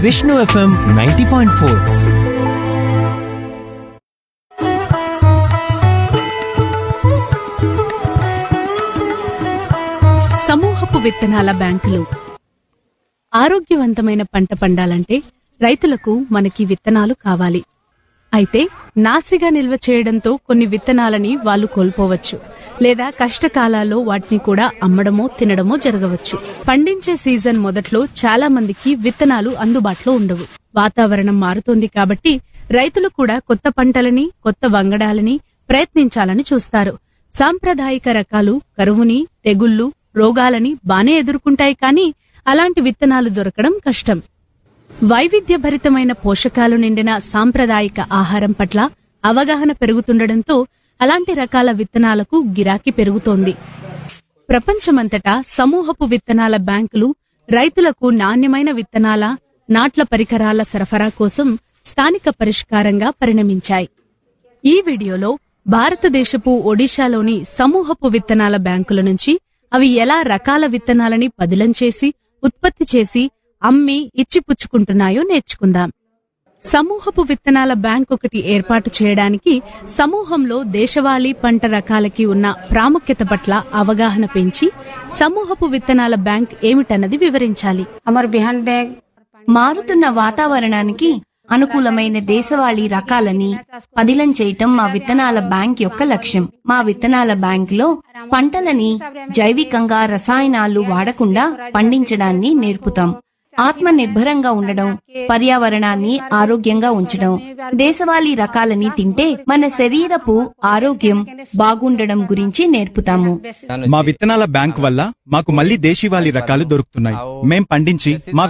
Vishnu FM ninety point four సమూహపు విత్తనాల బ్యాంకులు ఆరోగ్యవంతమైన పంట పండాలంటే రైతులకు మనకి విత్తనాలు కావాలి అయితే నాసిగా నిల్వ చేయడంతో కొన్ని విత్తనాలని వాళ్ళు కోల్పోవచ్చు లేదా కష్టకాలాల్లో వాటిని కూడా అమ్మడమో తినడమో జరగవచ్చు పండించే సీజన్ మొదట్లో చాలా మందికి విత్తనాలు అందుబాటులో ఉండవు వాతావరణం మారుతోంది కాబట్టి రైతులు కూడా కొత్త పంటలని కొత్త వంగడాలని ప్రయత్నించాలని చూస్తారు సాంప్రదాయిక రకాలు కరువుని తెగుళ్లు రోగాలని బానే ఎదుర్కొంటాయి కానీ అలాంటి విత్తనాలు దొరకడం కష్టం వైవిధ్యభరితమైన పోషకాలు నిండిన సాంప్రదాయిక ఆహారం పట్ల అవగాహన పెరుగుతుండటంతో అలాంటి రకాల విత్తనాలకు గిరాకీ పెరుగుతోంది ప్రపంచమంతటా సమూహపు విత్తనాల బ్యాంకులు రైతులకు నాణ్యమైన విత్తనాల నాట్ల పరికరాల సరఫరా కోసం స్థానిక పరిష్కారంగా పరిణమించాయి ఈ వీడియోలో భారతదేశపు ఒడిశాలోని సమూహపు విత్తనాల బ్యాంకుల నుంచి అవి ఎలా రకాల విత్తనాలని పదిలం చేసి ఉత్పత్తి చేసి అమ్మి ఇచ్చిపుచ్చుకుంటున్నాయో నేర్చుకుందాం సమూహపు విత్తనాల బ్యాంక్ ఒకటి ఏర్పాటు చేయడానికి సమూహంలో దేశవాళీ పంట రకాలకి ఉన్న ప్రాముఖ్యత పట్ల అవగాహన పెంచి సమూహపు విత్తనాల బ్యాంక్ ఏమిటన్నది వివరించాలి हमर बिहान बैग మారుతున్న వాతావరణానికి అనుకూలమైన దేశవాళీ రకాలని పదిలం చేయటం మా విత్తనాల బ్యాంక్ యొక్క లక్ష్యం మా విత్తనాల బ్యాంక్ లో పంటలని జైవికంగా రసాయనాలు వాడకుండా పండించడాన్ని నేర్పుతాం ఆత్మ నిర్భరంగా ఉండడం పర్యావరణాన్ని ఆరోగ్యంగా ఉంచడం దేశవాళీ రకాలని తింటే మన శరీరపు ఆరోగ్యం బాగుండడం గురించి నేర్పుతాము మా విత్తనాల బ్యాంక్ వల్ల మాకు మళ్ళీ దేశీవాళీ రకాలు దొరుకుతున్నాయి మేం పండించి మా